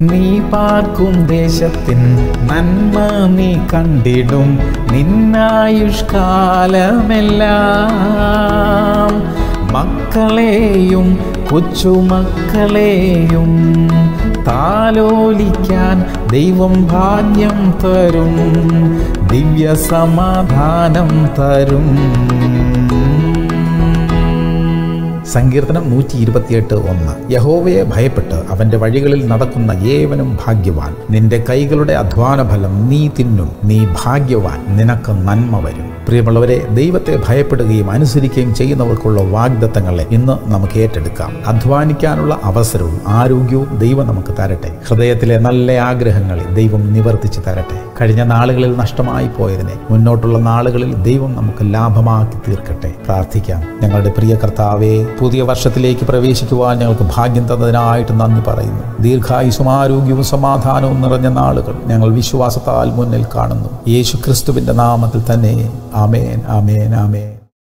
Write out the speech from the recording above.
നീ പാർക്കും ദേശത്തിൻ നന്മ നീ കണ്ടിടും നിന്നായുഷ്കാലമെല്ലാം മക്കളെയും കൊച്ചുമക്കളെയും താലോലിക്കാൻ ദൈവം ഭാഗ്യം തരും ദിവ്യ സമാധാനം തരും സങ്കീർത്തനം നൂറ്റി ഇരുപത്തിയെട്ട് ഒന്ന് യഹോവയെ ഭയപ്പെട്ട് അവന്റെ വഴികളിൽ നടക്കുന്ന ഏവനും ഭാഗ്യവാൻ നിന്റെ കൈകളുടെ അധ്വാന ഫലം നീ തിന്നും നീ ഭാഗ്യവാൻ നിനക്ക് നന്മ വരും പ്രിയമുള്ളവരെ ദൈവത്തെ ഭയപ്പെടുകയും അനുസരിക്കുകയും ചെയ്യുന്നവർക്കുള്ള വാഗ്ദത്തങ്ങളെ ഇന്ന് നമുക്ക് ഏറ്റെടുക്കാം അധ്വാനിക്കാനുള്ള അവസരവും ആരോഗ്യവും ദൈവം നമുക്ക് തരട്ടെ ഹൃദയത്തിലെ നല്ല ആഗ്രഹങ്ങളെ ദൈവം നിവർത്തിച്ച് തരട്ടെ കഴിഞ്ഞ നാളുകളിൽ നഷ്ടമായി പോയതിനെ മുന്നോട്ടുള്ള നാളുകളിൽ ദൈവം നമുക്ക് ലാഭമാക്കി തീർക്കട്ടെ പ്രാർത്ഥിക്കാം ഞങ്ങളുടെ പ്രിയ കർത്താവെ പുതിയ വർഷത്തിലേക്ക് പ്രവേശിക്കുവാൻ ഞങ്ങൾക്ക് ഭാഗ്യം തന്നതിനായിട്ട് നന്ദി പറയുന്നു ദീർഘായുസും ആരോഗ്യവും സമാധാനവും നിറഞ്ഞ നാളുകൾ ഞങ്ങൾ വിശ്വാസത്താൽ മുന്നിൽ കാണുന്നു യേശു ക്രിസ്തുവിന്റെ നാമത്തിൽ തന്നെ ആമേൻ ആമേൻ ആമേൻ